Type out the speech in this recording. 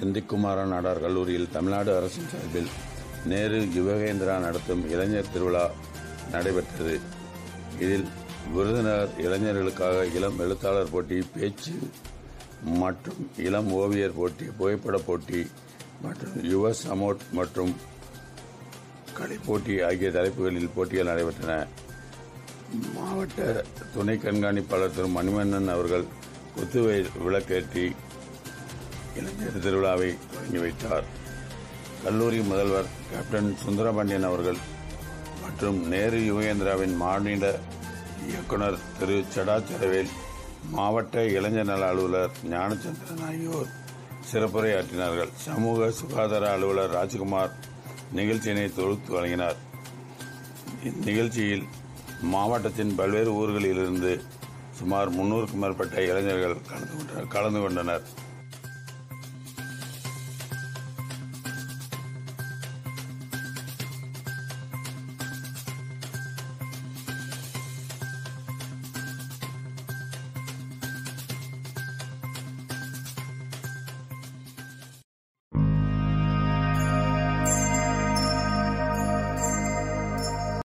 செந்திக்குமாரன் நாடார் கல்லூரியில் தமிழ்நாடு அரசின் சார்பில் நேரு யுவகேந்திரா நடத்தும் இளைஞர் திருவிழா நடைபெற்றது இதில் விருதுநகர் இளைஞர்களுக்காக இளம் எழுத்தாளர் போட்டி பேச்சு மற்றும் இளம் ஓவியர் போட்டி புகைப்பட போட்டி மற்றும் யுவ சமோட் மற்றும் கலை போட்டி ஆகிய தலைப்புகளில் போட்டிகள் நடைபெற்றன மாவட்ட துணை கண்காணிப்பாளர் திரு மணிவண்ணன் அவர்கள் குத்துவை விளக்கேற்றி இளைஞர் திருவிழாவை தொடங்கி வைத்தார் கல்லூரி முதல்வர் கேப்டன் சுந்தரபாண்டியன் அவர்கள் மற்றும் நேரு யுகேந்திராவின் மாநில இயக்குனர் திரு சடாச்சரவேல் மாவட்ட இளைஞர் நல அலுவலர் ஞானச்சந்திரன் ஆகியோர் சிறப்புரையாற்றினார்கள் சமூக சுகாதார அலுவலர் ராஜ்குமார் நிகழ்ச்சியினை தொகுத்து வழங்கினார் இந்நிகழ்ச்சியில் மாவட்டத்தின் பல்வேறு ஊர்களிலிருந்து சுமார் முன்னூறுக்கும் மேற்பட்ட இளைஞர்கள் கலந்து கொண்டனர்